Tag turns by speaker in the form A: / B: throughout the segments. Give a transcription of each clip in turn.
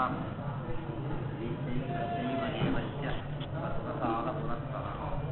A: ದೇವस्य ತತ್ಪ್ರಸಾದ ಪುರಸ್ಸರ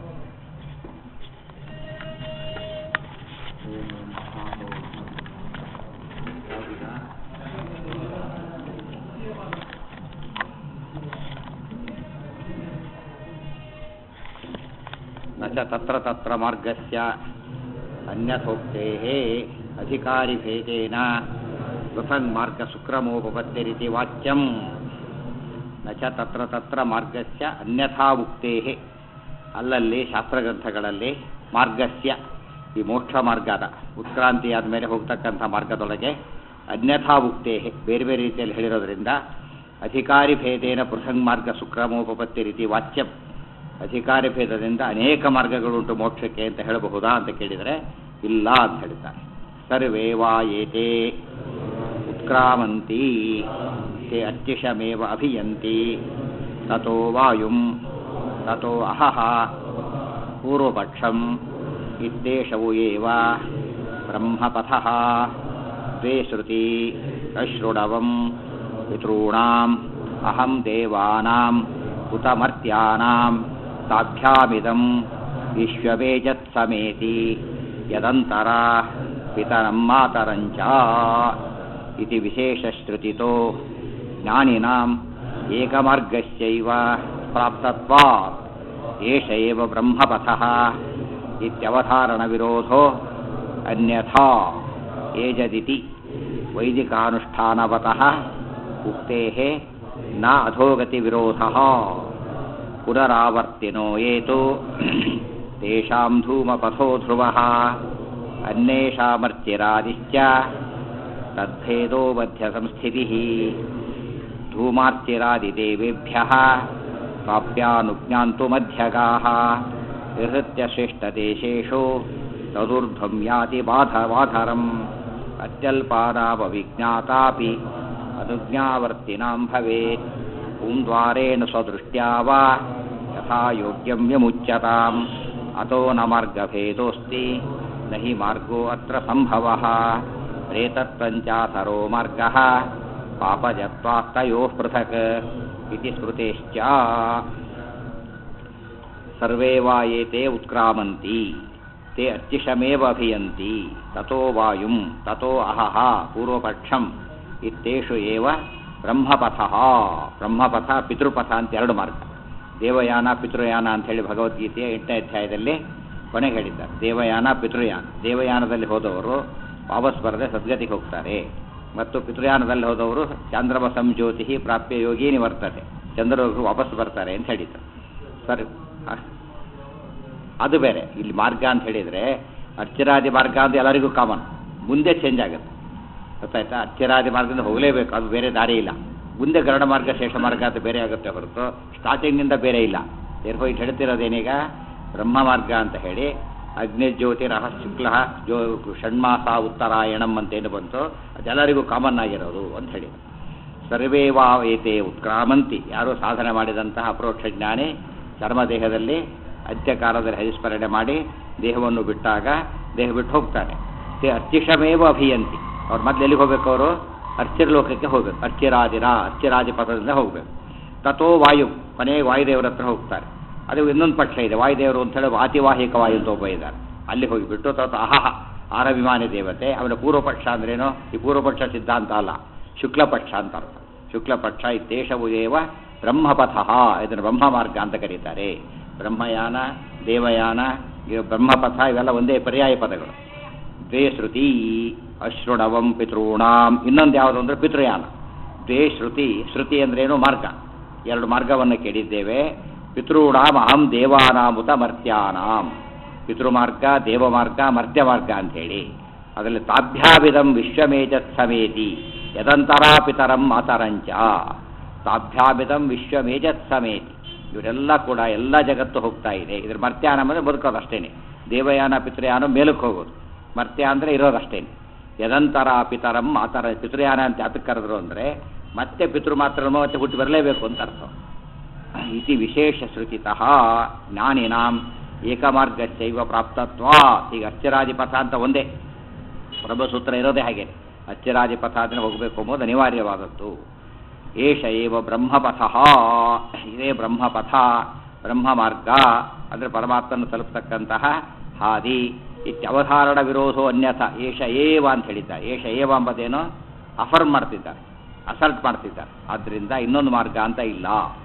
A: न च तत्र तत्र मार्गस्य अन्यथोक्तेः अधिकारिभेदेन पृथङ्मार्गसुक्रमोपपत्तिरिति वाच्यम् न च ತತ್ರ ತತ್ರ ಮಾರ್ಗಸ್ಯ ಅನ್ಯಥಾ ಉಕ್ತೇಃ ಅಲ್ಲಲ್ಲಿ ಶಾಸ್ತ್ರಗ್ರಂಥಗಳಲ್ಲಿ ಮಾರ್ಗಸ್ಯ ಈ ಮೋಕ್ಷ ಮಾರ್ಗದ ಉತ್ಕ್ರಾಂತಿ ಆದಮೇಲೆ ಹೋಗ್ತಕ್ಕಂಥ ಮಾರ್ಗದೊಳಗೆ ಅನ್ಯಥಾ ಉಕ್ತೇಃ ಬೇರೆ ಬೇರೆ ರೀತಿಯಲ್ಲಿ ಹೇಳಿರೋದ್ರಿಂದ ಅಧಿಕಾರಿ ಭೇದೇನ ಪೃಥಂಗ್ ಮಾರ್ಗ ಸುಕ್ರಮೋಪಪತ್ತಿ ರೀತಿ ವಾಚ್ಯಂ ಅಧಿಕಾರಿ ಭೇದದಿಂದ ಅನೇಕ ಮಾರ್ಗಗಳುಂಟು ಮೋಕ್ಷಕ್ಕೆ ಅಂತ ಹೇಳಬಹುದಾ ಅಂತ ಕೇಳಿದರೆ ಇಲ್ಲ ಅಂತ ಹೇಳ್ತಾರೆ ಸರ್ವೇ ವಾ ಏತೆ ಉತ್ಕ್ರಾಮಂತಿ ते अत्यशमेव अभियन्ति ततो वायुं ततो अहः पूर्वपक्षम् इत्येषौ एव ब्रह्मपथः द्वे श्रुति अश्रुणवं पितॄणाम् अहं देवानाम् उत मर्त्यानां ताभ्यामिदं विश्ववेजत्समेति यदन्तरा पितरं मातरं च इति विशेषश्रुतितो ज्ञानिनाम् एकमार्गस्यैव प्राप्तत्वात् एष एव ब्रह्मपथः इत्यवधारणविरोधो अन्यथा एजदिति वैदिकानुष्ठानवतः उक्तेः न अधोगतिविरोधः पुनरावर्तिनो ये तु तेषां धूमपथो ध्रुवः अन्येषामर्चिरादिश्च तद्भेदो मध्यसंस्थितिः धूमार्चिरादिदेवेभ्यः प्राप्यानुज्ञान्तु मध्यगाः विहृत्य श्रेष्ठदेशेषु तदूर्ध्वं याति बाधवाधरम् अत्यल्पानावविज्ञातापि अनुज्ञावर्तिनां भवेत् पुंद्वारेण स्वदृष्ट्या वा यथा योग्यं यमुच्यताम् अतो न मार्गभेदोऽस्ति न हि मार्गो अत्र सम्भवः प्रेतत्वञ्चासरो मार्गः पापजत्वात्तयोः पृथक् इति स्मृतेश्च सर्वे वा एते उत्क्रामन्ति ते अत्युषमेव अभियन्ति ततो वायुं ततो अहः पूर्वपक्षम् ಇತ್ತೇಷು ಏವ ಬ್ರಹ್ಮಪಥ ಬ್ರಹ್ಮಪಥ ಪಿತೃಪಥ ಅಂತ ಎರಡು ಮಾರ್ಗ ದೇವಯಾನ ಪಿತೃಯಾನ ಅಂತ ಹೇಳಿ ಭಗವದ್ಗೀತೆಯ ಎಂಟನೇ ಅಧ್ಯಾಯದಲ್ಲಿ ಕೊನೆಗೆ ಹೇಳಿದ್ದಾರೆ ದೇವಯಾನ ಪಿತೃಯಾನ ದೇವಯಾನದಲ್ಲಿ ಹೋದವರು ವಾಪಸ್ ಬರದೆ ಸದ್ಗತಿಗೆ ಹೋಗ್ತಾರೆ ಮತ್ತು ಪಿತೃಯಾನದಲ್ಲಿ ಹೋದವರು ಚಂದ್ರಮ ಸಂಜ್ಯೋತಿ ಪ್ರಾಪ್ಯ ಯೋಗೀನಿ ವರ್ತದೆ ಚಂದ್ರಲೋಕಕ್ಕೆ ವಾಪಸ್ ಬರ್ತಾರೆ ಅಂತ ಹೇಳಿದ್ದಾರೆ ಸರಿ ಅದು ಬೇರೆ ಇಲ್ಲಿ ಮಾರ್ಗ ಅಂತ ಹೇಳಿದರೆ ಅರ್ಚರಾದಿ ಮಾರ್ಗ ಅಂತ ಎಲ್ಲರಿಗೂ ಕಾಮನ್ ಮುಂದೆ ಚೇಂಜ್ ಆಗುತ್ತೆ ಗೊತ್ತಾಯ್ತಾ ಅಚ್ಚಿರಾದಿ ಮಾರ್ಗದಿಂದ ಹೋಗಲೇಬೇಕು ಅದು ಬೇರೆ ದಾರಿ ಇಲ್ಲ ಮುಂದೆ ಗರುಡ ಮಾರ್ಗ ಶೇಷ ಮಾರ್ಗ ಅಂತ ಬೇರೆ ಆಗುತ್ತೆ ಹೊರತು ಸ್ಟಾರ್ಟಿಂಗ್ನಿಂದ ಬೇರೆ ಇಲ್ಲ ಏರ್ಫೋ ಇಲ್ಲಿ ಹೇಳ್ತಿರೋದೇನೀಗ ಬ್ರಹ್ಮ ಮಾರ್ಗ ಅಂತ ಹೇಳಿ ಅಗ್ನಿಜ್ಯೋತಿ ರಹ ಶುಕ್ಲ ಜೋ ಷಣ್ಮಾಸ ಉತ್ತರಾಯಣಂ ಅಂತೇನು ಬಂತು ಅದೆಲ್ಲರಿಗೂ ಕಾಮನ್ ಆಗಿರೋದು ಅಂತ ಹೇಳಿ ಸರ್ವೇ ವಾ ಏತೆ ಉತ್ಕ್ರಾಮಂತಿ ಯಾರು ಸಾಧನೆ ಮಾಡಿದಂತಹ ಅಪ್ರೋಕ್ಷ ಜ್ಞಾನಿ ಚರ್ಮದೇಹದಲ್ಲಿ ಅಂತ್ಯಕಾಲದಲ್ಲಿ ಹರಿಸ್ಮರಣೆ ಮಾಡಿ ದೇಹವನ್ನು ಬಿಟ್ಟಾಗ ದೇಹ ಬಿಟ್ಟು ಹೋಗ್ತಾನೆ ತೇ ಅತ್ಯುಷಮೇವ ಅಭಿಯಂತಿ ಅವ್ರು ಮೊದಲು ಎಲ್ಲಿಗೆ ಹೋಗ್ಬೇಕು ಅವರು ಅರ್ಚಿರ ಲೋಕಕ್ಕೆ ಹೋಗ್ಬೇಕು ಅರ್ಚಿರಾದಿರ ಅರ್ಚಿರಾದಿ ಪಥದಿಂದ ಹೋಗಬೇಕು ತಥೋ ವಾಯು ಕೊನೆಗೆ ವಾಯುದೇವರ ಹತ್ರ ಹೋಗ್ತಾರೆ ಅದು ಇನ್ನೊಂದು ಪಕ್ಷ ಇದೆ ವಾಯುದೇವರು ಅಂತ ಹೇಳಿ ಅತಿವಾಹಿಕ ವಾಯು ಅಂತ ಒಬ್ಬ ಇದ್ದಾರೆ ಅಲ್ಲಿ ಹೋಗಿಬಿಟ್ಟು ತತ್ ಅಹಹ ಆರಭಿಮಾನಿ ದೇವತೆ ಅವನ ಪೂರ್ವಪಕ್ಷ ಅಂದ್ರೇನು ಈ ಪೂರ್ವಪಕ್ಷ ಸಿದ್ಧಾಂತ ಅಲ್ಲ ಶುಕ್ಲಪಕ್ಷ ಅಂತ ಅರ್ಥ ಶುಕ್ಲಪಕ್ಷ ಇದ್ದೇಶವು ಏವ ಬ್ರಹ್ಮಪಥ ಇದನ್ನು ಬ್ರಹ್ಮ ಮಾರ್ಗ ಅಂತ ಕರೀತಾರೆ ಬ್ರಹ್ಮಯಾನ ದೇವಯಾನ ಬ್ರಹ್ಮಪಥ ಇವೆಲ್ಲ ಒಂದೇ ಪರ್ಯಾಯ ಪದಗಳು ದ್ವೇ ಶ್ರುತಿ ಅಶ್ರುಣವಂ ಪಿತॄಣಾಂ ಇನ್ನೊಂದು ಯಾವುದು ಅಂದರೆ ಪಿತೃಯಾನ ದ್ವೇ ಶ್ರುತಿ ಶ್ರುತಿ ಅಂದ್ರೇನು ಮಾರ್ಗ ಎರಡು ಮಾರ್ಗವನ್ನು ಕೇಳಿದ್ದೇವೆ ಪಿತೃಣಾಂ ಅಹಂ ದೇವಾನಾಮುತ ಮರ್ತ್ಯಾನಾಂ ಪಿತೃಮಾರ್ಗ ದೇವಮಾರ್ಗ ಮರ್ತ್ಯ ಮಾರ್ಗ ಅಂಥೇಳಿ ಅದರಲ್ಲಿ ತಾಭ್ಯಾವಿಧಂ ವಿಶ್ವಮೇಜತ್ ಸಮೇತಿ ಯದಂತರಾ ಪಿತರಂ ಮಾತರಂಚ ತಾಭ್ಯಾವಿಧಂ ವಿಶ್ವಮೇಜತ್ ಸಮೇತಿ ಇವರೆಲ್ಲ ಕೂಡ ಎಲ್ಲ ಜಗತ್ತು ಹೋಗ್ತಾ ಇದೆ ಇದ್ರ ಮರ್ತ್ಯಾನ ಅಂದರೆ ಬದುಕೋದು ಅಷ್ಟೇನೆ ದೇವಯಾನ ಪಿತೃಯಾನ ಮೇಲಕ್ಕೆ ಹೋಗೋದು ಮರ್ತ್ಯ ಅಂದರೆ ಇರೋದಷ್ಟೇನೆ ಯದಂತರ ಪಿತರಂ ಆತರ ಪಿತೃಯಾನ ಅಂತ ಯಾತಕ್ಕೆ ಕರೆದ್ರು ಅಂದರೆ ಮತ್ತೆ ಪಿತೃ ಮಾತ್ರ ಮತ್ತೆ ಹುಟ್ಟು ಬರಲೇಬೇಕು ಅಂತ ಅರ್ಥ ಇತಿ ವಿಶೇಷ ಶ್ರುತಿತಃ ಜ್ಞಾನಿನಾಂ ಏಕಮಾರ್ಗಸ್ಯೈವ ಪ್ರಾಪ್ತತ್ವ ಈಗ ಅಚ್ಚರಾದಿಪಥ ಅಂತ ಒಂದೇ ಬ್ರಹ್ಮಸೂತ್ರ ಇರೋದೇ ಹಾಗೆ ಅಚ್ಚರಾದಿಪಥ ಅಂದರೆ ಹೋಗಬೇಕು ಎಂಬುದು ಅನಿವಾರ್ಯವಾದದ್ದು ಏಷ ಏವ ಬ್ರಹ್ಮಪಥ ಇದೇ ಬ್ರಹ್ಮಪಥ ಬ್ರಹ್ಮ ಮಾರ್ಗ ಅಂದರೆ ಪರಮಾತ್ಮನ ತಲುಪತಕ್ಕಂತಹ ಹಾದಿ ಇತ್ಯವಧಾರಣ ವಿರೋಧೋ ಅನ್ಯಥ ಏಷ ಏವ ಅಂತ ಹೇಳಿದ್ದಾರೆ ಏಷ ಏವ ಎಂಬುದೇನು ಅಫರ್ಮ್ ಮಾಡ್ತಿದ್ದಾರೆ ಅಸಲ್ಟ್ ಮಾಡ್ತಿದ್ದಾರೆ ಆದ್ದರಿಂದ ಇನ್ನೊಂದು ಮಾರ್ಗ ಅಂತ ಇಲ್ಲ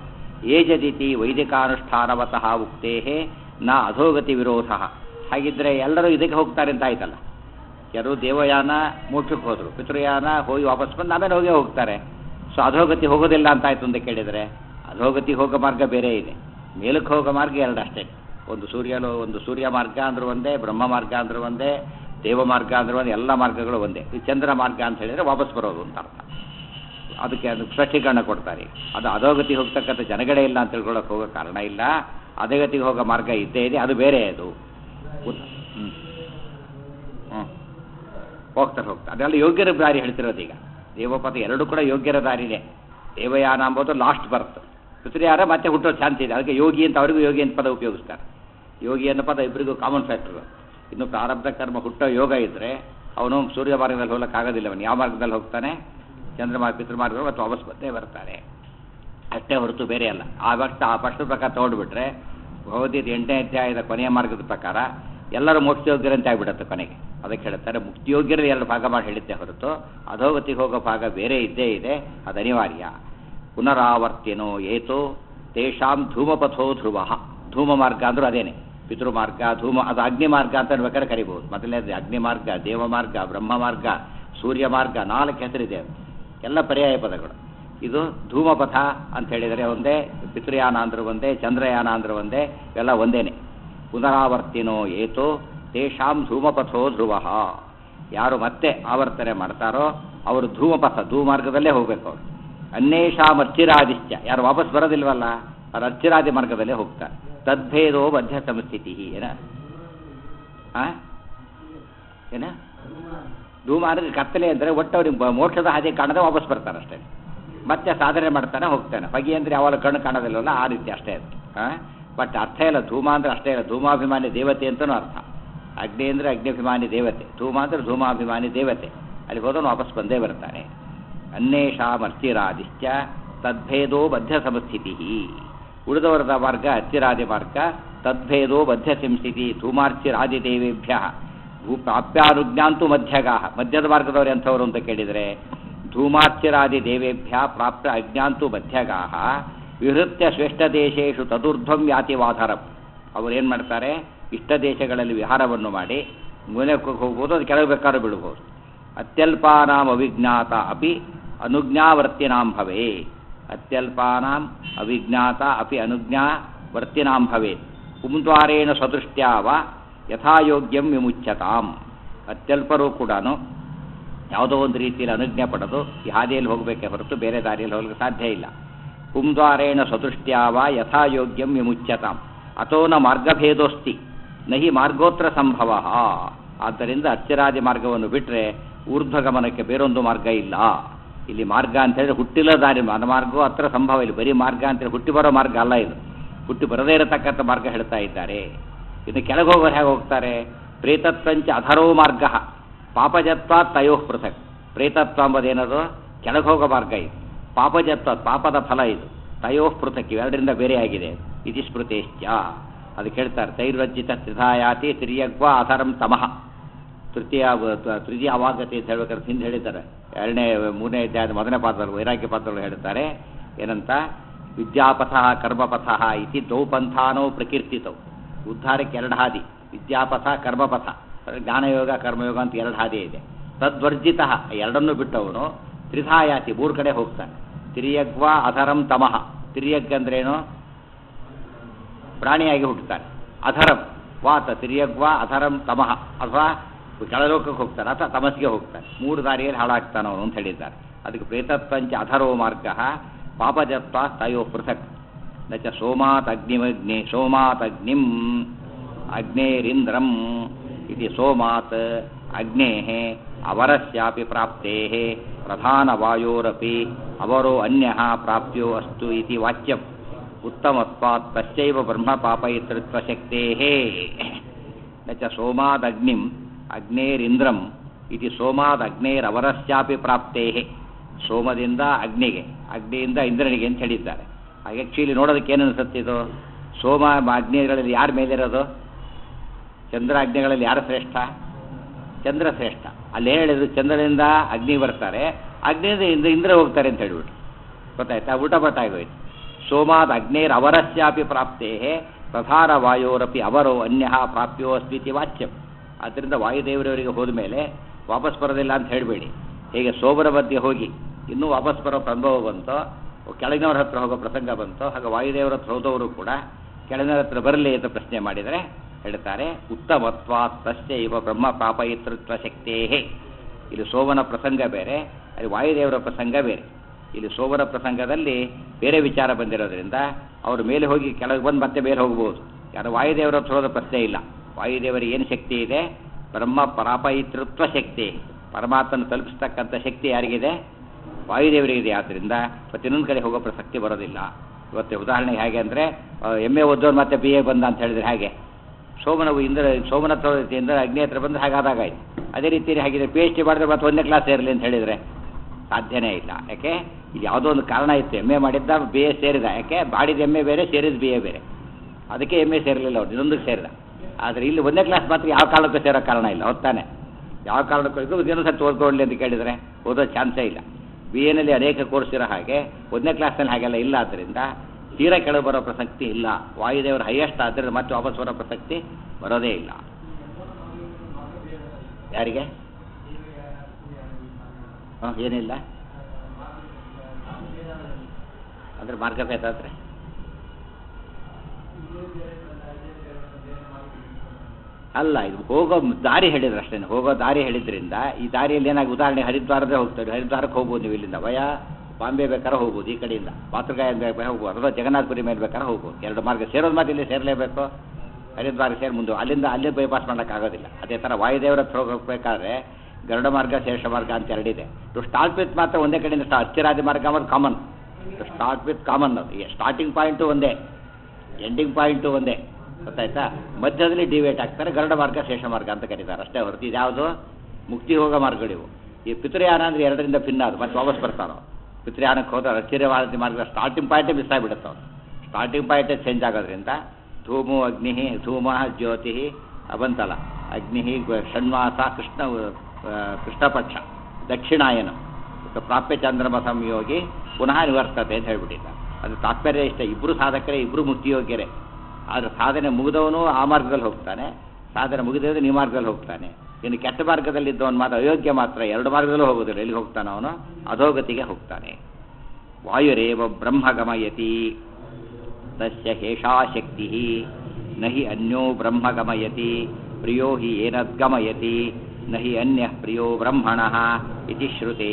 A: ಏಜದಿತಿ ವೈದಿಕಾನುಷ್ಠಾನವತಃ ಉಕ್ತೇ ನ ಅಧೋಗತಿ ವಿರೋಧ ಹಾಗಿದ್ರೆ ಎಲ್ಲರೂ ಇದಕ್ಕೆ ಹೋಗ್ತಾರೆ ಅಂತ ಆಯ್ತಲ್ಲ ಕೆಲವು ದೇವಯಾನ ಮೋಕ್ಷಕ್ಕೆ ಹೋದರು ಪಿತೃಯಾನ ಹೋಗಿ ವಾಪಸ್ ಬಂದು ಆಮೇಲೆ ಹೋಗೇ ಹೋಗ್ತಾರೆ ಸೊ ಅಧೋಗತಿ ಹೋಗೋದಿಲ್ಲ ಅಂತ ಆಯ್ತು ಅಂತ ಕೇಳಿದರೆ ಅಧೋಗತಿ ಹೋಗೋ ಮಾರ್ಗ ಬೇರೆ ಇದೆ ಮೇಲಕ್ಕೆ ಹೋಗೋ ಮಾರ್ಗ ಎರಡು ಅಷ್ಟೇ ಒಂದು ಸೂರ್ಯಲು ಒಂದು ಸೂರ್ಯ ಮಾರ್ಗ ಅಂದ್ರೂ ಒಂದೇ ಬ್ರಹ್ಮ ಮಾರ್ಗ ಅಂದ್ರೂ ಒಂದೇ ದೇವ ಮಾರ್ಗ ಅಂದ್ರೂ ಒಂದೇ ಎಲ್ಲ ಮಾರ್ಗಗಳು ಒಂದೇ ಈ ಚಂದ್ರ ಮಾರ್ಗ ಅಂತ ಹೇಳಿದರೆ ವಾಪಸ್ ಬರೋದು ಅಂತ ಅರ್ಥ ಅದಕ್ಕೆ ಅದು ಸ್ಪಷ್ಟೀಕರಣ ಕೊಡ್ತಾರೆ ಅದು ಅಧೋಗತಿ ಹೋಗ್ತಕ್ಕಂಥ ಜನಗಳೇ ಇಲ್ಲ ಅಂತ ತಿಳ್ಕೊಳ್ಳೋಕೆ ಹೋಗೋ ಕಾರಣ ಇಲ್ಲ ಅಧೋಗತಿಗೆ ಹೋಗೋ ಮಾರ್ಗ ಇದ್ದೇ ಇದೆ ಅದು ಬೇರೆ ಅದು ಉತ್- ಹ್ಮ್. ಹ್ಮ್. ಹೋಗ್ತಾರೆ ಹೋಗ್ತಾರೆ ಅದೆಲ್ಲ ಯೋಗ್ಯರ ದಾರಿ ಹೇಳ್ತಿರೋದು ಈಗ ದೇವಪಥ ಎರಡು ಕೂಡ ಯೋಗ್ಯರ ದಾರಿನೇ ದೇವಯಾನ ಅಂಬೋದು ಲಾಸ್ಟ್ ಬರ್ತ್ ಪಿತೃಯಾನ ಮತ್ತೆ ಹುಟ್ಟೋ ಚಾನ್ಸ್ ಇದೆ ಅದಕ್ಕೆ ಯೋಗಿ ಅಂತ ಅವರಿಗೂ ಯೋಗಿ ಅಂತ ಪದ ಉಪಯೋಗಿಸ್ತಾರೆ ಯೋಗಿ ಅನ್ನೋ ಪದ ಇಬ್ಬರಿಗೂ ಕಾಮನ್ ಫ್ಯಾಕ್ಟರ್ ಇನ್ನು ಪ್ರಾರಬ್ಧ ಕರ್ಮ ಹುಟ್ಟೋ ಯೋಗ ಇದ್ದರೆ ಅವನು ಸೂರ್ಯ ಮಾರ್ಗದಲ್ಲಿ ಹೋಗಕ್ಕಾಗೋದಿಲ್ಲ ಅವನು ಯಾವ ಮಾರ್ಗದಲ್ಲಿ ಹೋಗ್ತಾನೆ ಚಂದ್ರಮಾರ್ಗ ಪಿತೃಮಾರ್ಗಗಳು ಮತ್ತು ವಾಪಸ್ ಬಂದೇ ಬರ್ತಾರೆ ಅಷ್ಟೇ ಹೊರತು ಬೇರೆ ಅಲ್ಲ ಆ ಭಕ್ತ ಆ ಫಸ್ಟ್ ಪ್ರಕಾರ ತೊಗೊಂಡ್ಬಿಟ್ರೆ ಭಗವದ್ಗೀತೆ ಎಂಟನೇ ಅಧ್ಯಾಯದ ಕೊನೆಯ ಮಾರ್ಗದ ಪ್ರಕಾರ ಎಲ್ಲರೂ ಮೋಕ್ಷಯೋಗ್ಯರಂತೆ ಆಗಿಬಿಡುತ್ತೆ ಕೊನೆಗೆ ಅದಕ್ಕೆ ಹೇಳ್ತಾರೆ ಮುಕ್ತಿಯೋಗ್ಯರ ಎರಡು ಭಾಗ ಮಾಡಿ ಹೇಳಿದ್ದೆ ಹೊರತು ಅಧೋಗತಿಗೆ ಹೋಗೋ ಭಾಗ ಬೇರೆ ಇದ್ದೇ ಇದೆ ಅದು ಅನಿವಾರ್ಯ ಪುನರಾವರ್ತಿನೋ ಏತೋ ತೇಷಾಂ ಧೂಮಪಥೋ ಧ್ರುವ ಧೂಮ ಮಾರ್ಗ ಅಂದ್ರೂ ಅದೇನೆ ಪಿತೃಮಾರ್ಗ ಧೂಮ ಅದು ಅಗ್ನಿ ಮಾರ್ಗ ಅಂತ ಬೇಕಾದ್ರೆ ಕರಿಬಹುದು ಮೊದಲನೇದು ಅಗ್ನಿ ಮಾರ್ಗ ದೇವ ಮಾರ್ಗ ಬ್ರಹ್ಮ ಮಾರ್ಗ ಸೂರ್ಯ ಮಾರ್ಗ ನಾಲ್ಕು ಹೆಸರಿದೆ ಎಲ್ಲ ಪರ್ಯಾಯ ಪದಗಳು ಇದು ಧೂಮಪಥ ಅಂತ ಹೇಳಿದರೆ ಒಂದೇ ಪಿತೃಯಾನ ಅಂದ್ರೆ ಒಂದೇ ಚಂದ್ರಯಾನ ಅಂದ್ರೆ ಒಂದೇ ಇವೆಲ್ಲ ಒಂದೇನೆ ಪುನರಾವರ್ತಿನೋ ಏತೋ ತೇಷಾಂ ಧೂಮಪಥೋ ಧ್ರುವ ಯಾರು ಮತ್ತೆ ಆವರ್ತನೆ ಮಾಡ್ತಾರೋ ಅವರು ಧೂಮಪಥ ಧೂಮಾರ್ಗದಲ್ಲೇ ಹೋಗ್ಬೇಕು ಅವರು ಅನ್ಯೇಷಾಂ ಅರ್ಚಿರಾದಿಶ್ಚ ಯಾರು ವಾಪಸ್ ಬರೋದಿಲ್ವಲ್ಲ ಅವ್ರು ಅರ್ಚಿರಾದಿ ಮಾರ್ಗದಲ್ಲೇ ಹೋಗ್ತಾರೆ ತದ್ಭೇದೋ ಮಧ್ಯ ಸಂಸ್ಥಿತಿ ಏನ ಆ? ಏನ ಧೂಮ ಅಂದ್ರೆ ಕತ್ತಲೆ ಅಂದರೆ ಒಟ್ಟು ಅವ್ರಿಗೆ ಬ- ಮೋಕ್ಷದ ಹಾದಿ ಕಾಣದೆ ವಾಪಸ್ ಬರ್ತಾರೆ ಅಷ್ಟೇ ಮತ್ತೆ ಸಾಧನೆ ಮಾಡ್ತಾನೆ ಹೋಗ್ತಾನೆ ಹೊಗೆ ಅಂದ್ರೆ ಯಾವಾಗ ಕಣ್ಣು ಕಾಣೋದಿಲ್ಲವಲ್ಲ ಆ ರೀತಿ ಅಷ್ಟೇ ಅದು ಹಾಂ ಬಟ್ ಅರ್ಥ ಇಲ್ಲ ಧೂಮ ಅಂದ್ರೆ ಅಷ್ಟೇ ಇಲ್ಲ ಧೂಮಾಭಿಮಾನಿ ದೇವತೆ ಅಂತಲೂ ಅರ್ಥ ಅಗ್ನಿ ಅಂದರೆ ಅಗ್ನಿಭಿಮಾನಿ ದೇವತೆ ಧೂಮ ಅಂದ್ರೆ ಧೂಮಾಭಿಮಾನಿ ದೇವತೆ ಅಲ್ಲಿ ಹೋದವನು ವಾಪಸ್ ಬಂದೇ ಬರ್ತಾನೆ ಅನ್ಯೇಷಾಂ ಅರ್ಚಿರಾದಿಶ್ಚ ತದ್ಭೇದೋ ಮಧ್ಯ ಸಮಸ್ಥಿತಿ ಉಳಿದವರದ ಮಾರ್ಗ ಅಚ್ಚಿರಾದಿ ಮಾರ್ಗ ತದ್ಭೇದೋ ಮಧ್ಯ ಸಂಸ್ಥಿತಿ ಧೂಮಾರ್ಚಿರಾದಿ ದೇವೇಭ್ಯ ಭೂ ಪ್ರಾಪ್ಯಾನುಜ್ಞಾಂತು ಮಧ್ಯಗಾಹ ಮಧ್ಯದ ಮಾರ್ಗದವರು ಎಂಥವರು ಅಂತ ಕೇಳಿದರೆ ಧೂಮಾರ್ಚಿರಾದಿ ದೇವೇಭ್ಯ ಪ್ರಾಪ್ಯ ಅಜ್ಞಾಂತು ಮಧ್ಯಗಾಹ ವಿಹೃತ್ಯ ಶ್ರೇಷ್ಠ ದೇಶೇಶು ತದುರ್ಧ್ವಂ ಯಾತಿ ವಾಧರಂ ಅವರು ಏನು ಮಾಡ್ತಾರೆ ಇಷ್ಟ ದೇಶಗಳಲ್ಲಿ ವಿಹಾರವನ್ನು ಮಾಡಿ ಮುಂದಕ್ಕೆ ಹೋಗ್ಬೋದು ಅದು ಕೆಳಗೆ ಬೇಕಾದ್ರೂ ಬಿಡ್ಬೋದು ಅತ್ಯಲ್ಪಾನಾಂ ಅವಿಜ್ಞಾತ ಅಪಿ ಅನುಜ್ಞಾವರ್ತಿನಾಂ ಭವೇ ಅತ್ಯಲ್ಪಾನಾಂ ಅವಿಜ್ಞಾತ ಅಪಿ ಅನುಜ್ಞಾವರ್ತಿನಾಂ ಭವೇ ಪುಂದ್ವಾರೇಣ ಸದೃಷ್ಟ್ಯಾವ ಯಥಾಯೋಗ್ಯಂ ವಿಮುಚ್ಯತಾಂ ಅತ್ಯಲ್ಪರೂ ಕೂಡ ಯಾವುದೋ ಒಂದು ರೀತಿಯಲ್ಲಿ ಅನುಜ್ಞೆ ಪಡೆದು ಈ ಹಾದಿಯಲ್ಲಿ ಹೋಗಬೇಕೇ ಹೊರತು ಬೇರೆ ದಾರಿಯಲ್ಲಿ ಹೋಗಲಿಕ್ಕೆ ಸಾಧ್ಯ ಇಲ್ಲ ಪುಂದ್ವಾರೇಣ ಸದೃಷ್ಟ್ಯಾವ ಯಥಾಯೋಗ್ಯಂ ವಿಮುಚ್ಯತಾಂ ಅಥೋ ನ ಮಾರ್ಗಭೇದೋಸ್ತಿ ನಹಿ ಮಾರ್ಗೋತ್ರ ಸಂಭವ ಆದ್ದರಿಂದ ಅಚ್ಚರಾದಿ ಮಾರ್ಗವನ್ನು ಬಿಟ್ಟರೆ ಊರ್ಧ್ವಗಮನಕ್ಕೆ ಬೇರೊಂದು ಮಾರ್ಗ ಇಲ್ಲ ಇಲ್ಲಿ ಮಾರ್ಗ ಅಂತ ಹೇಳಿದ್ರೆ ಹುಟ್ಟಿಲ್ಲ ದಾರಿ ಮಾರ್ಗೋ ಹತ್ರ ಸಂಭವ ಇಲ್ಲ ಬರೀ ಮಾರ್ಗ ಅಂತೇಳಿ ಹುಟ್ಟಿ ಬರೋ ಮಾರ್ಗ ಅಲ್ಲ ಇದು ಹುಟ್ಟಿ ಬರದೇ ಇರತಕ್ಕಂಥ ಮಾರ್ಗ ಹೇಳ್ತಾ ಇದ್ದಾರೆ ಇನ್ನು ಕೆಳಗೆ ಹೋಗೋರು ಹೇಗೆ ಹೋಗ್ತಾರೆ ಪ್ರೇತತ್ವಂಚ ಅಧರೋ ಮಾರ್ಗ ಪಾಪಜತ್ವ ತಯೋ ಪೃಥಕ್ ಪ್ರೇತತ್ವ ಎಂಬುದೇನದು ಕೆಳಗೆ ಹೋಗೋ ಮಾರ್ಗ ಇದು ಪಾಪಜತ್ವ ಪಾಪದ ಫಲ ಇದು ತಯೋ ಪೃಥಕ್ ಇವೆರಡರಿಂದ ಬೇರೆ ಆಗಿದೆ ಇತಿ ಸ್ಮೃತೇಶ್ಚ ಅದಕ್ಕೆ ಹೇಳ್ತಾರೆ ತೈರ್ವಜ್ಜಿತ ತ್ರಿಧಾಯಾತಿ ತಿರ್ಯಗ್ವ ಅಧರಂ ತಮಃ ತೃತೀಯ ತೃತೀಯ ಅವಾಗತಿ ಅಂತ ಹೇಳ್ಬೇಕಾದ್ರೆ ಹಿಂದೆ ಹೇಳಿದ್ದಾರೆ ಎರಡನೇ ಮೂರನೇ ಅಧ್ಯಾಯದ ಮೊದಲನೇ ಪಾತ್ರಗಳು ವೈರಾಗ್ಯ ಪಾತ್ರಗಳು ಹೇಳ್ತಾರೆ ಏನಂತ ವಿದ್ಯಾಪಥ ಕರ್ಮಪಥ ಇತಿ ದೌ ಪಂಥಾನೋ ಪ್ರಕೀರ್ತಿತವು ಉದ್ಧಾರಕ್ಕೆ ಎರಡು ಹಾದಿ ವಿದ್ಯಾಪಥ ಕರ್ಮಪಥ ಅಂದ್ರೆ ಜ್ಞಾನಯೋಗ ಕರ್ಮಯೋಗ ಅಂತ ಎರಡು ಹಾದಿ ಇದೆ ತದ್ವರ್ಜಿತ ಎರಡನ್ನೂ ಬಿಟ್ಟವನು ತ್ರಿಧಾಯಾತಿ ಮೂರು ಕಡೆ ಹೋಗ್ತಾನೆ ತಿರಿಯಗ್ವ ಅಧರಂ ತಮಃ ತಿರಿಯಗ್ ಅಂದ್ರೇನು ಪ್ರಾಣಿಯಾಗಿ ಹುಟ್ಟುತ್ತಾನೆ ಅಧರಂ ವಾತ ತಿರಿಯಗ್ವ ಅಧರಂ ತಮಃ ಅಥವಾ ಕೆಳಲೋಕಕ್ಕೆ ಹೋಗ್ತಾನೆ ಅಥವಾ ತಮಸ್ಗೆ ಹೋಗ್ತಾನೆ ಮೂರು ದಾರಿಯಲ್ಲಿ ಹಾಳಾಗ್ತಾನೆ ಅವನು ಅಂತ ಹೇಳಿದ್ದಾರೆ ಅದಕ್ಕೆ ಪ್ರೇತತ್ವಂಚ ಅಧರೋ ಮಾರ್ಗ ಪಾಪಜತ್ವ ತಯೋ ಪೃಥಕ್ ನ ಚ ಸೋಮಾತ್ ಅಗ್ನಿಮಗ್ನಿ ಸೋಮಾತ್ ಅಗ್ನಿಂ ಅಗ್ನೇರಿಂದ್ರಂ ಇತಿ ಸೋಮಾತ್ ಅಗ್ನೇಃ ಅವರಸ್ಯಾಪಿ ಪ್ರಾಪ್ತೇಃ ಪ್ರಧಾನವಾಯೋರಪಿ ಅವರೋ ಅನ್ಯಃ ಪ್ರಾಪ್ಯೋ ಅಸ್ತು ಇತಿ ವಾಚ್ಯಂ ಉತ್ತಮತ್ವಾತ್ ತಸ್ಯೈವ ಬ್ರಹ್ಮ ಪಾಪಯಿತೃತ್ವಶಕ್ತೇಃ ನ ಚ ಸೋಮಾದಗ್ನಿಂ ಅಗ್ನೇರಿಂದ್ರಂ ಇತಿ ಸೋಮಾದಗ್ನೇರವರಸ್ಯಾಪಿ ಪ್ರಾಪ್ತೇಃ ಸೋಮದಿಂದ ಅಗ್ನಿಗೆ ಅಗ್ನಿಯಿಂದ ಇಂದ್ರನಿಗೆ ಅಂತ ಹೇಳಿದ್ದಾರೆ ಹಾಗೆ ಆ್ಯಕ್ಚುಲಿ ನೋಡೋದಕ್ಕೆ ಏನು ಅನಿಸುತ್ತೆ ಇದು ಸೋಮ ಮ- ಅಗ್ನಿಗಳಲ್ಲಿ ಯಾರ ಮೇಲಿರೋದು ಚಂದ್ರ ಅಗ್ನಿಗಳಲ್ಲಿ ಯಾರು ಶ್ರೇಷ್ಠ ಚಂದ್ರ ಶ್ರೇಷ್ಠ ಅಲ್ಲಿ ಹೇಳಿದ್ರು ಚಂದ್ರನಿಂದ ಅಗ್ನಿ ಬರ್ತಾರೆ ಅಗ್ನಿಯಿಂದ ಇಂದ್ರ ಇಂದ್ರ ಹೋಗ್ತಾರೆ ಅಂತ ಹೇಳ್ಬಿಟ್ಟು ಗೊತ್ತಾಯ್ತಾ ಊಟ ಪಟ್ಟ ಆಗೋಯ್ತು ಸೋಮಾದ ಅಗ್ನೇರ್ ಅವರಸ್ಯಾಪಿ ಪ್ರಾಪ್ತೇ ಪ್ರಧಾನ ವಾಯೋರಪಿ ಅವರೋ ಅನ್ಯ ಪ್ರಾಪ್ಯೋ ಅಸ್ಮಿತಿ ವಾಚ್ಯಂ ಆದ್ದರಿಂದ ವಾಯುದೇವರವರಿಗೆ ಹೋದ ಮೇಲೆ ವಾಪಸ್ ಬರೋದಿಲ್ಲ ಅಂತ ಹೇಳಬೇಡಿ ಹೇಗೆ ಸೋಮರ ಮಧ್ಯೆ ಹೋಗಿ ಇನ್ನೂ ವಾಪಸ್ ಬರೋ ಅನುಭವ ಬಂತೋ ಕೆಳಗಿನವ್ರ ಹತ್ರ ಹೋಗೋ ಪ್ರಸಂಗ ಬಂತೋ ಹಾಗೆ ವಾಯುದೇವರ ಹತ್ರ ಹೋದವರು ಕೂಡ ಕೆಳಗಿನವ್ರ ಹತ್ರ ಬರಲಿ ಅಂತ ಪ್ರಶ್ನೆ ಮಾಡಿದರೆ ಹೇಳ್ತಾರೆ ಉತ್ತಮತ್ವ ತಸ್ಯ ಇವ ಬ್ರಹ್ಮ ಪಾಪಯಿತೃತ್ವ ಶಕ್ತೇ ಇಲ್ಲಿ ಸೋಮನ ಪ್ರಸಂಗ ಬೇರೆ ಅಲ್ಲಿ ವಾಯುದೇವರ ಪ್ರಸಂಗ ಬೇರೆ ಇಲ್ಲಿ ಸೋಮನ ಪ್ರಸಂಗದಲ್ಲಿ ಬೇರೆ ವಿಚಾರ ಬಂದಿರೋದ್ರಿಂದ ಅವರು ಮೇಲೆ ಹೋಗಿ ಕೆಳಗೆ ಬಂದು ಮತ್ತೆ ಮೇಲೆ ಹೋಗ್ಬೋದು ಯಾರು ವಾಯುದೇವರ ಹತ್ರ ಹೋದ ಪ್ರಶ್ನೆ ಇಲ್ಲ ವಾಯುದೇವರಿಗೆ ಏನು ಶಕ್ತಿ ಇದೆ ಬ್ರಹ್ಮ ಪರಾಪಯಿತೃತ್ವ ಶಕ್ತಿ ಪರಮಾತ್ಮನ ತಲುಪಿಸ್ತಕ್ಕಂಥ ಶಕ್ತಿ ಯಾರಿಗಿದೆ ವಾಯುದೇವರಿಗಿದೆ ಆದ್ದರಿಂದ ಮತ್ತೆ ಇನ್ನೊಂದು ಕಡೆ ಹೋಗೋ ಪ್ರಸಕ್ತಿ ಬರೋದಿಲ್ಲ ಇವತ್ತು ಉದಾಹರಣೆಗೆ ಹೇಗೆ ಅಂದರೆ ಎಮ್ ಎ ಓದೋರು ಮತ್ತೆ ಬಿ ಎ ಬಂದ ಅಂತ ಹೇಳಿದ್ರೆ ಹಾಗೆ ಸೋಮನ ಇಂದ್ರ ಸೋಮನ ಇಂದ್ರ ಅಗ್ನಿ ಹತ್ರ ಬಂದು ಹಾಗಾದಾಗಾಯ್ತು ಅದೇ ರೀತಿ ಹಾಗಿದ್ರೆ ಪಿ ಎಚ್ ಡಿ ಮಾಡಿದ್ರೆ ಮತ್ತೆ ಒಂದನೇ ಕ್ಲಾಸ್ ಸೇರಲಿ ಅಂತ ಹೇಳಿದರೆ ಸಾಧ್ಯನೇ ಇಲ್ಲ ಯಾಕೆ ಇದು ಯಾವುದೋ ಒಂದು ಕಾರಣ ಇತ್ತು ಎಮ್ ಎ ಮಾಡಿದ್ದ ಬಿ ಎ ಸೇರಿದ ಯಾಕೆ ಬಾಡಿದ ಎಮ್ ಎ ಬೇರೆ ಸೇರಿದ ಬಿ ಎ ಬೇರೆ ಅದಕ್ಕೆ ಎಮ್ ಎ ಸೇರಲಿಲ್ಲ ಅವ್ರು ಇನ್ನೊಂದಕ್ಕೆ ಸೇರಿದ ಆದರೆ ಇಲ್ಲಿ ಒಂದನೇ ಕ್ಲಾಸ್ ಮಾತ್ರ ಯಾವ ಕಾರಣಕ್ಕೂ ಸೇರೋ ಕಾರಣ ಇಲ್ಲ ಹೊತ್ತಾನೆ ಯಾವ ಕಾರಣಕ್ಕೂ ಇದು ಇನ್ನೊಂದು ಸತಿ ಓದ್ಕೊಳ್ಳಿ ಅಂತ ಕೇಳಿದರೆ ಓದೋ ಚಾನ್ಸೇ ಇಲ್ಲ ಬಿ ಎನಲ್ಲಿ ಅನೇಕ ಕೋರ್ಸ್ ಇರೋ ಹಾಗೆ ಒಂದನೇ ಕ್ಲಾಸ್ನಲ್ಲಿ ಹಾಗೆಲ್ಲ ಇಲ್ಲ ಆದ್ದರಿಂದ ತೀರಾ ಕೆಳಗೆ ಬರೋ ಪ್ರಸಕ್ತಿ ಇಲ್ಲ ವಾಯುದೇವರು ಹೈಯೆಸ್ಟ್ ಆದ್ದರಿಂದ ಮತ್ತೆ ವಾಪಸ್ ಬರೋ ಪ್ರಸಕ್ತಿ ಬರೋದೇ ಇಲ್ಲ ಯಾರಿಗೆ ಹಾಂ ಏನಿಲ್ಲ ಅಂದರೆ ಮಾರ್ಗಭೇದ ಅಂದರೆ ಅಲ್ಲ ಇದು ಹೋಗೋ ದಾರಿ ಹೇಳಿದ್ರು ಅಷ್ಟೇ ಹೋಗೋ ದಾರಿ ಹೇಳಿದ್ರಿಂದ ಈ ದಾರಿಯಲ್ಲಿ ಏನಾಗಿ ಉದಾಹರಣೆ ಹರಿದ್ವಾರದೇ ಹೋಗ್ತಾರೆ ಹರಿದ್ವಾರಕ್ಕೆ ಹೋಗ್ಬೋದು ನೀವು ಇಲ್ಲಿಂದ ವಯ ಬಾಂಬೆ ಬೇಕಾದ್ರೆ ಹೋಗ್ಬೋದು ಈ ಕಡೆಯಿಂದ ಪಾತ್ರಗಾಯ ಬೇಕಾದ್ರೆ ಹೋಗ್ಬೋದು ಅಥವಾ ಜಗನ್ನಾಥಪುರಿ ಮೇಲೆ ಬೇಕಾದ್ರೆ ಹೋಗ್ಬೋದು ಎರಡು ಮಾರ್ಗ ಸೇರೋದು ಮಾತ್ರ ಇಲ್ಲಿ ಸೇರಲೇಬೇಕು ಹರಿದ್ವಾರ ಸೇರಿ ಮುಂದೆ ಅಲ್ಲಿಂದ ಅಲ್ಲೇ ಬೈಪಾಸ್ ಮಾಡೋಕ್ಕಾಗೋದಿಲ್ಲ ಅದೇ ಥರ ವಾಯುದೇವರ ಹತ್ರ ಹೋಗಬೇಕಾದ್ರೆ ಗರುಡ ಮಾರ್ಗ ಶೇಷ ಮಾರ್ಗ ಅಂತ ಎರಡಿದೆ ಟು ಸ್ಟಾರ್ಟ್ ವಿತ್ ಮಾತ್ರ ಒಂದೇ ಕಡೆಯಿಂದ ಸ್ಟಾ ಹತ್ತಿರಾದಿ ಮಾರ್ಗ ಅನ್ನೋದು common to start with common ಅದು ಸ್ಟಾರ್ಟಿಂಗ್ ಪಾಯಿಂಟು ಒಂದೇ ಎಂಡಿಂಗ್ ಪಾಯಿಂಟು ಒಂದೇ ಗೊತ್ತಾಯ್ತಾ ಮಧ್ಯದಲ್ಲಿ ಡಿವೇಟ್ ಆಗ್ತಾರೆ ಗರುಡ ಮಾರ್ಗ ಶೇಷ ಮಾರ್ಗ ಅಂತ ಕರೀತಾರೆ ಅಷ್ಟೇ ಹೊರತು ಇದ್ಯಾವುದು ಮುಕ್ತಿ ಹೋಗೋ ಮಾರ್ಗಗಳಿವು ಈ ಪಿತೃಯಾನ ಅಂದರೆ ಎರಡರಿಂದ ಭಿನ್ನ ಅದು ಮತ್ತೆ ವಾಪಸ್ ಬರ್ತಾರೋ ಪಿತೃಯಾನಕ್ಕೆ ಹೋದ್ರೆ ಅಚಿರ್ಯವಾದ ಮಾರ್ಗ ಸ್ಟಾರ್ಟಿಂಗ್ ಪಾಯಿಂಟೇ ಮಿಸ್ ಆಗಿಬಿಡುತ್ತೆ ಅವ್ರು ಸ್ಟಾರ್ಟಿಂಗ್ ಪಾಯಿಂಟೇ ಚೇಂಜ್ ಆಗೋದ್ರಿಂದ ಧೂಮು ಅಗ್ನಿ ಧೂಮ ಜ್ಯೋತಿ ಬಂತಲ್ಲ ಅಗ್ನಿ ಷಣ್ಮಾಸ ಕೃಷ್ಣ ಆ, ಕೃಷ್ಣಪಕ್ಷ ದಕ್ಷಿಣಾಯನ ಪ್ರಾಪ್ಯ ಚಂದ್ರಮ ಸಂಯೋಗಿ ಪುನಃ ನಿವರ್ತತೆ ಅಂತ ಹೇಳ್ಬಿಟ್ಟಿದ್ದಾರೆ ಅದು ತಾತ್ಪರ್ಯ ಇಷ್ಟ ಇಬ್ಬರು ಸಾಧಕರೇ ಇಬ್ಬರು ಮುಕ್ತಿಯೋಗ್ಯರೇ ಆದರೆ ಸಾಧನೆ ಮುಗಿದವನು ಆ ಮಾರ್ಗದಲ್ಲಿ ಹೋಗ್ತಾನೆ ಸಾಧನೆ ಮುಗಿದವನು ಈ ಮಾರ್ಗದಲ್ಲಿ ಹೋಗ್ತಾನೆ ಇನ್ನು ಕೆಟ್ಟ ಮಾರ್ಗದಲ್ಲಿ ಇದ್ದವನು ಮಾತ್ರ ಅಯೋಗ್ಯ ಮಾತ್ರ ಎರಡು ಮಾರ್ಗದಲ್ಲೂ ಹೋಗೋದಿಲ್ಲ ಎಲ್ಲಿ ಹೋಗ್ತಾನೆ ಅವನು ಅಧೋಗತಿಗೆ ಹೋಗ್ತಾನೆ ವಾಯುರೇವ ಬ್ರಹ್ಮ ಗಮಯತಿ ತಸ್ಯ ಹೇಷಾ ಶಕ್ತಿ ನ ಹಿ ಅನ್ಯೋ ಬ್ರಹ್ಮ ಗಮಯತಿ ಪ್ರಿಯೋ ಹಿ ಏನದ್ಗಮಯತಿ ನ ಹಿ ಅನ್ಯ ಪ್ರಿಯೋ ಬ್ರಹ್ಮಣ ಇತಿ ಶ್ರುತೇ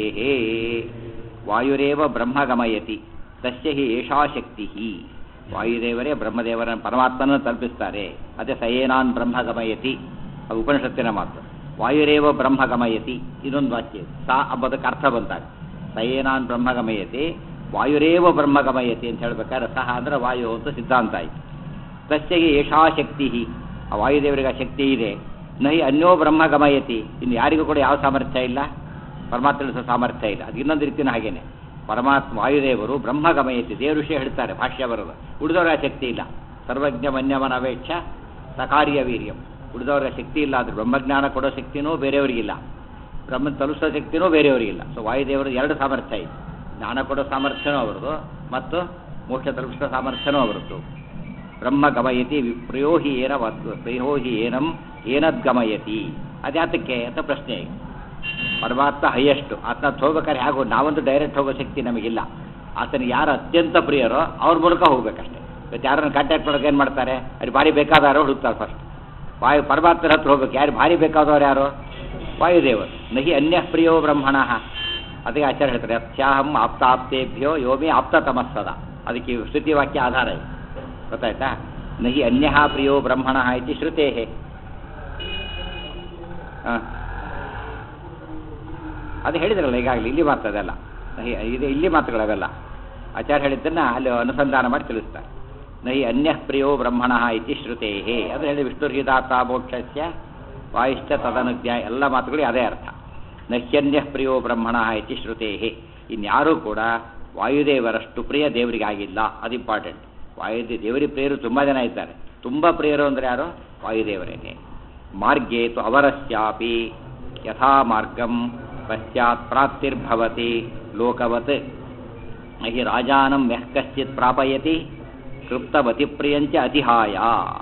A: ವಾಯುರೇವ ಬ್ರಹ್ಮ ಗಮಯತಿ ತಸ್ಯ ಹಿ ಏಷಾ ಶಕ್ತಿ ವಾಯುದೇವರೇ ಬ್ರಹ್ಮದೇವರ ಪರಮಾತ್ಮನ ತಲುಪಿಸ್ತಾರೆ ಅದೇ ಸಯೇನಾನ್ ಬ್ರಹ್ಮ ಗಮಯತಿ ಅದು ಉಪನಿಷತ್ತಿನ ಮಾತು ವಾಯುರೇವ ಬ್ರಹ್ಮ ಗಮಯತಿ ಇದೊಂದು ವಾಕ್ಯ ಸಾ ಅಂಬುದಕ್ಕೆ ಅರ್ಥ ಬಂತಾಗ ಸಯೇನಾನ್ ಬ್ರಹ್ಮ ಗಮಯತಿ ವಾಯುರೇವ ಬ್ರಹ್ಮ ಗಮಯತಿ ಅಂತ ಹೇಳ್ಬೇಕಾದ್ರೆ ಸಹ ಅಂದ್ರೆ ವಾಯು ಅಂತ ಸಿದ್ಧಾಂತ ಆಯಿತು ತಸ್ಯಗೆ ಏಷಾ ಶಕ್ತಿ ಆ ವಾಯುದೇವರಿಗೆ ಆ ಶಕ್ತಿ ಇದೆ ನಹಿ ಅನ್ಯೋ ಬ್ರಹ್ಮ ಗಮಯತಿ ಇನ್ನು ಯಾರಿಗೂ ಕೂಡ ಯಾವ ಸಾಮರ್ಥ್ಯ ಇಲ್ಲ ಪರಮಾತ್ಮ ತಿಳಿಸೋ ಸಾಮರ್ಥ್ಯ ಇಲ್ಲ ಅದು ಇನ್ನೊಂದು ರೀತಿನ ಹಾಗೇನೆ ಪರಮಾತ್ಮ ವಾಯುದೇವರು ಬ್ರಹ್ಮ ಗಮಯತಿ ದೇವ್ರ ವಿಷಯ ಹೇಳ್ತಾರೆ ಭಾಷ್ಯ ಬರೋದು ಉಳಿದವರ ಶಕ್ತಿ ಇಲ್ಲ ಸರ್ವಜ್ಞ ಮನ್ಯವನ ಅವೇಕ್ಷ ಸಕಾರ್ಯ ವೀರ್ಯಂ ಉಳಿದವರ ಶಕ್ತಿ ಇಲ್ಲ ಆದರೆ ಬ್ರಹ್ಮಜ್ಞಾನ ಕೊಡೋ ಶಕ್ತಿನೂ ಬೇರೆಯವರಿಗಿಲ್ಲ ಬ್ರಹ್ಮನ ತಲುಪಿಸೋ ಶಕ್ತಿನೂ ಬೇರೆಯವರಿಗಿಲ್ಲ ಸೊ ವಾಯುದೇವರು ಎರಡು ಸಾಮರ್ಥ್ಯ ಇದೆ ಜ್ಞಾನ ಕೊಡೋ ಸಾಮರ್ಥ್ಯನೂ ಅವರದು ಮತ್ತು ಮೋಕ್ಷ ತಲುಪಿಸೋ ಸಾಮರ್ಥ್ಯನೂ ಅವರದ್ದು ಬ್ರಹ್ಮ ಗಮಯತಿ ಪ್ರಿಯೋ ಹಿ ಏನ ವದ್- ಪ್ರಿಯೋ ಹಿ ಏನಂ ಏನದ್ಗಮಯತಿ ಅದ್ಯಾತಕ್ಕೆ ಅಂತ ಪ್ರಶ್ನೆ ಈಗ ಪರಮಾತ್ಮ ಹೈಯೆಸ್ಟು ಆತನ ಹೋಗ್ಬೇಕಾದ್ರೆ ಹೇಗೋ ನಾವಂತೂ ಡೈರೆಕ್ಟ್ ಹೋಗೋ ಶಕ್ತಿ ನಮಗಿಲ್ಲ ಆತನಿಗೆ ಯಾರು ಅತ್ಯಂತ ಪ್ರಿಯರೋ ಅವ್ರ ಮೂಲಕ ಹೋಗ್ಬೇಕಷ್ಟೇ ಇವತ್ತು ಯಾರನ್ನು ಕಾಂಟ್ಯಾಕ್ಟ್ ಮಾಡೋಕೆ ಏನು ಮಾಡ್ತಾರೆ ಅಲ್ಲಿ ಭಾರಿ ಬೇಕಾದವರು ಹುಡುಕ್ತಾರೆ ಫಸ್ಟ್ ವಾಯು ಪರಮಾತ್ಮರ ಹತ್ರ ಹೋಗ್ಬೇಕು ಯಾರು ಭಾರಿ ಬೇಕಾದವ್ರು ಯಾರು ವಾಯುದೇವರು ನಹಿ ಅನ್ಯ ಪ್ರಿಯೋ ಬ್ರಹ್ಮಣ ಅದಕ್ಕೆ ಆಚಾರ್ಯ ಹೇಳ್ತಾರೆ ಅತ್ಯಾಹಂ ಆಪ್ತಾಪ್ತೇಭ್ಯೋ ಯೋಮಿ ಆಪ್ತತಮಸ್ಸದ ಅದಕ್ಕೆ ಈ ಶ್ರುತಿ ವಾಕ್ಯ ಆಧಾರ ಇದೆ ಗೊತ್ತಾಯ್ತಾ ನಹಿ ಅನ್ಯ ಪ್ರಿಯೋ ಬ್ರಹ್ಮಣ ಇತಿ ಶ್ರುತೇ ಹಾಂ ಅದು ಹೇಳಿದ್ರಲ್ಲ ಈಗಾಗಲೇ ಇಲ್ಲಿ ಮಾತ್ರ ಅದೆಲ್ಲ ನಹಿ ಇದು ಇಲ್ಲಿ ಮಾತುಗಳವೆಲ್ಲ ಆಚಾರ್ಯ ಹೇಳಿದ್ದನ್ನು ಅಲ್ಲಿ ಅನುಸಂಧಾನ ಮಾಡಿ ತಿಳಿಸ್ತಾರೆ ನಹಿ ಅನ್ಯ ಪ್ರಿಯೋ ಬ್ರಹ್ಮಣ ಇತಿ ಶ್ರುತೇ ಅದು ಹೇಳಿ ವಿಷ್ಣುರ್ಹಿದಾತ ಮೋಕ್ಷಸ್ಯ ವಾಯುಶ್ಚ ತದನುಜ್ಞ ಎಲ್ಲ ಮಾತುಗಳಿಗೆ ಅದೇ ಅರ್ಥ ನಹ್ಯನ್ಯ ಪ್ರಿಯೋ ಬ್ರಹ್ಮಣ ಇತಿ ಶ್ರುತೇ ಇನ್ಯಾರೂ ಕೂಡ ವಾಯುದೇವರಷ್ಟು ಪ್ರಿಯ ದೇವರಿಗೆ ಆಗಿಲ್ಲ ಅದು ಇಂಪಾರ್ಟೆಂಟ್ ವಾಯುದೇ ದೇವರಿಗೆ ಪ್ರಿಯರು ತುಂಬ ಜನ ಇದ್ದಾರೆ ತುಂಬ ಪ್ರಿಯರು ಅಂದರೆ ಯಾರು ವಾಯುದೇವರೇನೆ ಮಾರ್ಗೇ ತು ಅವರಸ್ಯಾಪಿ ಯಥಾ ಮಾರ್ಗಂ ಪಶ್ಚಾತ್ ಪ್ರಾಪ್ತಿರ್ಭವತಿ ಲೋಕವತ್ ಹಿ ರಾಜಾನಂ ಯಃ ಕಶ್ಚಿತ್ ಪ್ರಾಪಯತಿ ಕೃಪ್ತವತಿ ಪ್ರಿಯಂಚ ಅತಿಹಾಯ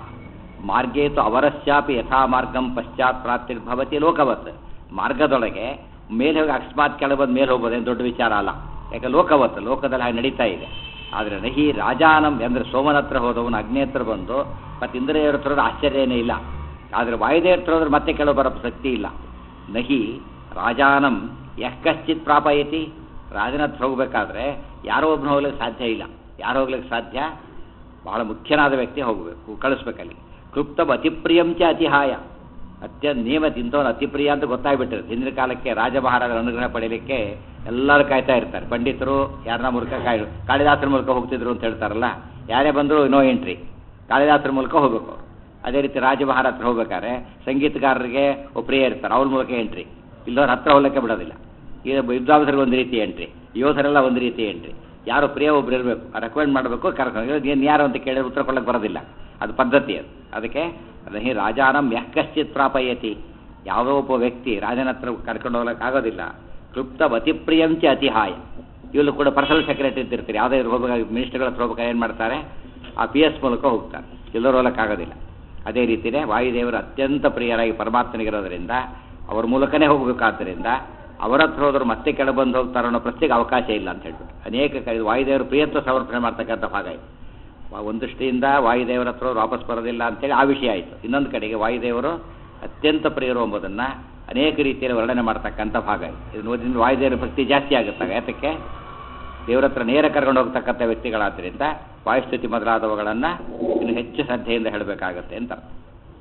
A: ಮಾರ್ಗೇ ತು ಅವರಸ್ಯಾಪಿ ಯಥಾ ಮಾರ್ಗಂ ಪಶ್ಚಾತ್ ಪ್ರಾಪ್ತಿರ್ಭವತಿ ಲೋಕವತ್ ಮಾರ್ಗದೊಳಗೆ ಮೇಲೆ ಹೋಗಿ ಅಕಸ್ಮಾತ್ ಕೆಳಗೆ ಬಂದು ಮೇಲೆ ಹೋಗ್ಬೋದೇನು ದೊಡ್ಡ ವಿಚಾರ ಅಲ್ಲ ಯಾಕೆ ಲೋಕವತ್ ಲೋಕದಲ್ಲಿ ಹಾಗೆ ನಡೀತಾ ಇದೆ ಆದರೆ ನಹಿ ರಾಜಾನಂ ಅಂದರೆ ಸೋಮನ ಹತ್ರ ಹೋದವನು ಅಗ್ನಿ ಹತ್ರ ಬಂದು ಮತ್ತು ಇಂದ್ರಿಯರ ಹತ್ರ ಹೋದ್ರೆ ಆಶ್ಚರ್ಯನೇ ಇಲ್ಲ ಆದರೆ ವಾಯುದೇವ್ರ ಹತ್ರ ಹೋದ್ರೆ ಮತ್ತೆ ಕೆಳಗೆ ಬರೋ ಶಕ್ತಿ ಇಲ್ಲ ನಹಿ ರಾಜಾನಂ ಯಃ ಕಶ್ಚಿತ್ ಪ್ರಾಪಯತಿ ರಾಜನ ಹತ್ರ ಹೋಗ್ಬೇಕಾದ್ರೆ ಯಾರೋ ಒಬ್ಬನು ಹೋಗ್ಲಿಕ್ಕೆ ಸಾಧ್ಯ ಇಲ್ಲ ಯಾರು ಹೋಗ್ಲಿಕ್ಕೆ ಸಾಧ್ಯ ಬಹಳ ಮುಖ್ಯನಾದ ವ್ಯಕ್ತಿ ಹೋಗಬೇಕು ಕಳಿಸ್ಬೇಕಲ್ಲಿ ಕ್ಲುಪ್ತ ಅತಿಪ್ರಿಯಂಚ ಅತಿಹಾಯ ಅತ್ಯಂತ ನಿಯಮ ತಿಂತವನು ಅತಿಪ್ರಿಯ ಅಂತ ಗೊತ್ತಾಗ್ಬಿಟ್ಟಿರುತ್ತೆ ಹಿಂದಿನ ಕಾಲಕ್ಕೆ ರಾಜ ಮಹಾರಾಜರ ಅನುಗ್ರಹ ಪಡೀಲಿಕ್ಕೆ ಎಲ್ಲರೂ ಕಾಯ್ತಾ ಇರ್ತಾರೆ ಪಂಡಿತರು ಯಾರನ್ನ ಮೂಲಕ ಕಾಯ್ ಕಾಳಿದಾಸರ ಮೂಲಕ ಹೋಗ್ತಿದ್ರು ಅಂತ ಹೇಳ್ತಾರಲ್ಲ ಯಾರೇ ಬಂದರೂ ನೋ ಎಂಟ್ರಿ ಕಾಳಿದಾಸರ ಮೂಲಕ ಹೋಗ್ಬೇಕು ಅವ್ರು ಅದೇ ರೀತಿ ರಾಜ ಮಹಾರಾಜ ಹತ್ರ ಹೋಗ್ಬೇಕಾದ್ರೆ ಸಂಗೀತಗಾರರಿಗೆ ಒಬ್ಬ ಪ್ರಿಯ ಇರ್ತಾರೆ ಅವ್ರ ಮೂಲಕ ಎಂಟ್ರಿ ಇಲ್ಲವ್ರ ಹತ್ರ ಹೋಗ್ಲಿಕ್ಕೆ ಬಿಡೋದಿಲ್ಲ ಈಗ ವಿದ್ವಾಂಸರಿಗೆ ಒಂದು ರೀತಿ ಎಂಟ್ರಿ ಯೋಧರೆಲ್ಲ ಒಂದು ರೀತಿ ಎಂಟ್ರಿ ಯಾರು ಪ್ರಿಯ ಒಬ್ರು ಇರಬೇಕು ರೆಕಮೆಂಡ್ ಮಾಡಬೇಕು ಕರ್ಕೊಂಡು ಏನು ಯಾರು ಅಂತ ಕೇಳಿದ್ರೆ ಉತ್ತರ ಕೊಡಕ್ಕೆ ಬರೋದಿಲ್ಲ ಅದು ಪದ್ಧತಿ ಅದು ಅದಕ್ಕೆ ಅದಕ್ಕೆ ರಾಜಾನಂ ಯಃ ಕಶ್ಚಿತ್ ಪ್ರಾಪಯತಿ ಯಾವುದೋ ಒಬ್ಬ ವ್ಯಕ್ತಿ ರಾಜನ ಹತ್ರ ಕರ್ಕೊಂಡು ಹೋಗ್ಲಿಕ್ಕೆ ಆಗೋದಿಲ್ಲ ಕ್ಲುಪ್ತ ಅತಿಪ್ರಿಯಂಚ ಅತಿಹಾಯ ಇವರು ಕೂಡ ಪರ್ಸನಲ್ ಸೆಕ್ರೆಟರಿ ಇರ್ತಿರ್ತಾರೆ ಯಾವುದೇ ಹೋಗಬೇಕಾಗಿ ಮಿನಿಸ್ಟರ್ಗಳ ಹತ್ರ ಹೋಗ್ಬೇಕಾದ್ರೆ ಏನು ಮಾಡ್ತಾರೆ ಆ ಪಿ ಎಸ್ ಮೂಲಕ ಹೋಗ್ತಾರೆ ಎಲ್ಲರೂ ಹೋಗ್ಲಿಕ್ಕಾಗೋದಿಲ್ಲ ಅದೇ ರೀತಿಯೇ ವಾಯುದೇವರು ಅತ್ಯಂತ ಪ್ರಿಯರಾಗಿ ಪರಮಾತ್ಮನಿಗಿರೋದ್ರಿಂದ ಅವ್ರ ಮೂಲಕನೇ ಹೋಗಬೇಕಾದ್ದರಿಂದ ಅವರ ಹತ್ರ ಹೋದ್ರು ಮತ್ತೆ ಕೆಳಗೆ ಬಂದು ಹೋಗ್ತಾರೋ ಅನ್ನೋ ಪ್ರಶ್ನೆಗೆ ಅವಕಾಶ ಇಲ್ಲ ಅಂತ ಹೇಳ್ಬಿಟ್ಟು ಅನೇಕ ಕ- ಇದು ವಾಯುದೇವರು ಪ್ರಿಯತ್ವ ಸಮರ್ಪಣೆ ಮಾಡ್ತಕ್ಕಂಥ ಭಾಗ ಇದು ವಾ- ಒಂದು ದೃಷ್ಟಿಯಿಂದ ವಾಯುದೇವರ ಹತ್ರ ಅವ್ರು ವಾಪಸ್ ಬರೋದಿಲ್ಲ ಅಂತೇಳಿ ಆ ವಿಷಯ ಆಯಿತು ಇನ್ನೊಂದು ಕಡೆಗೆ ವಾಯುದೇವರು ಅತ್ಯಂತ ಪ್ರಿಯರು ಎಂಬುದನ್ನು ಅನೇಕ ರೀತಿಯಲ್ಲಿ ವರ್ಣನೆ ಮಾಡ್ತಕ್ಕಂಥ ಭಾಗ ಇದು ಇದು ನೋಡಿದ್ರೆ ವಾಯುದೇವರ ಭಕ್ತಿ ಜಾಸ್ತಿ ಆಗುತ್ತಾಗ ಯಾತಕ್ಕೆ ದೇವರ ಹತ್ರ ನೇರ ಕರ್ಕೊಂಡು ಹೋಗ್ತಕ್ಕಂಥ ವ್ಯಕ್ತಿಗಳಾದ್ದರಿಂದ ವಾಯುಸ್ಥಿತಿ ಮೊದಲಾದವುಗಳನ್ನು ಇನ್ನು ಹೆಚ್ಚು ಶ್ರದ್ಧೆಯಿಂದ ಹೇಳಬೇಕಾಗತ್ತೆ ಅಂತ ಅರ್ಥ.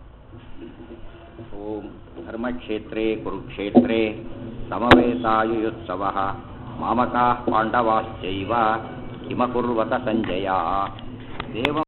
A: ಓಂ ಧರ್ಮಕ್ಷೇತ್ರೇ ಕುರುಕ್ಷೇತ್ರೇ ಸಮವೇತಾಯುಯುತ್ಸವ ಮಾಮಕಾ ಪಾಂಡವಾಶ್ಚೈವ ಕಿಮಕುರ್ವತ ಸಂಜಯ ದೇವ